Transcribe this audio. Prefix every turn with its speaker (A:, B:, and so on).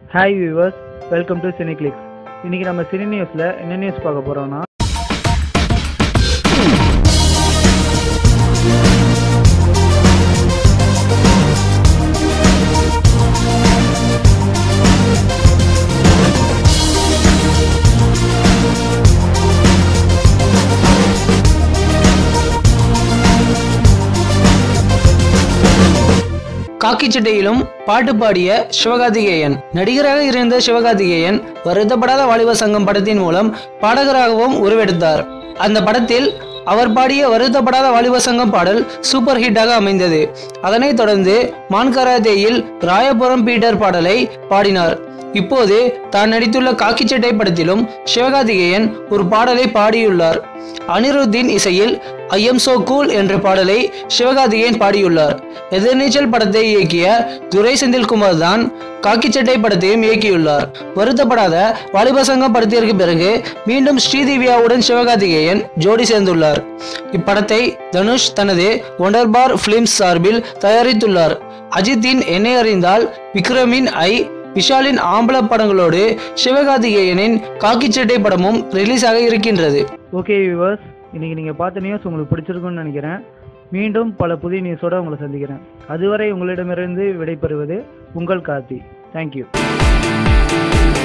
A: hi viewers welcome to cine clicks இன்றைக்கி நம்ம cine நியூஸில் என்ன நியூஸ் பார்க்க போகிறோம்னா
B: காக்கி சட்டையிலும் பாட்டு பாடிய சிவகார்த்திகேயன் நடிகராக இருந்த சிவகார்த்திகேயன் வருத்தப்படாத வாலிப சங்கம் படத்தின் மூலம் பாடகராகவும் உருவெடுத்தார் அந்த படத்தில் அவர் பாடிய வருத்தப்படாத வாலிப சங்கம் பாடல் சூப்பர் ஹிட்டாக அமைந்தது அதனைத் தொடர்ந்து மான்கராதேயில் ராயபுரம் பீட்டர் பாடலை பாடினார் இப்போது தான் நடித்துள்ள காக்கி சட்டை படத்திலும் சிவகார்த்திகேயன் ஒரு பாடலை பாடியுள்ளார் அனிருத்தின் இசையில் ஐ எம் சோ கூல் என்ற பாடலை சிவகார்த்திகேயன் பாடியுள்ளார் எதிர்நீச்சல் படத்தை இயக்கிய துரை செந்தில்குமார் தான் காக்கி சட்டை படத்தையும் இயக்கியுள்ளார் வருத்தப்படாத வாலிப சங்கம் படத்திற்கு பிறகு மீண்டும் ஸ்ரீதிவ்யாவுடன் சிவகார்த்திகேயன் ஜோடி சேர்ந்துள்ளார் இப்படத்தை தனுஷ் தனது ஒண்டர்பார் பிலிம்ஸ் சார்பில் தயாரித்துள்ளார் அஜித்தின் என்னை அறிந்தால் விக்ரமின் ஐ விஷாலின் ஆம்பள படங்களோடு சிவகார்த்திகேயனின் காக்கி சட்டை படமும் ரிலீஸ் ஆக இருக்கின்றது
A: ஓகே வியூவர்ஸ் இன்றைக்கி நீங்கள் பார்த்த நியூஸ் உங்களுக்கு பிடிச்சிருக்குன்னு நினைக்கிறேன் மீண்டும் பல புதிய நியூஸோடு உங்களை சந்திக்கிறேன் அதுவரை உங்களிடமிருந்து விடைபெறுவது உங்கள் கார்த்தி தேங்க்யூ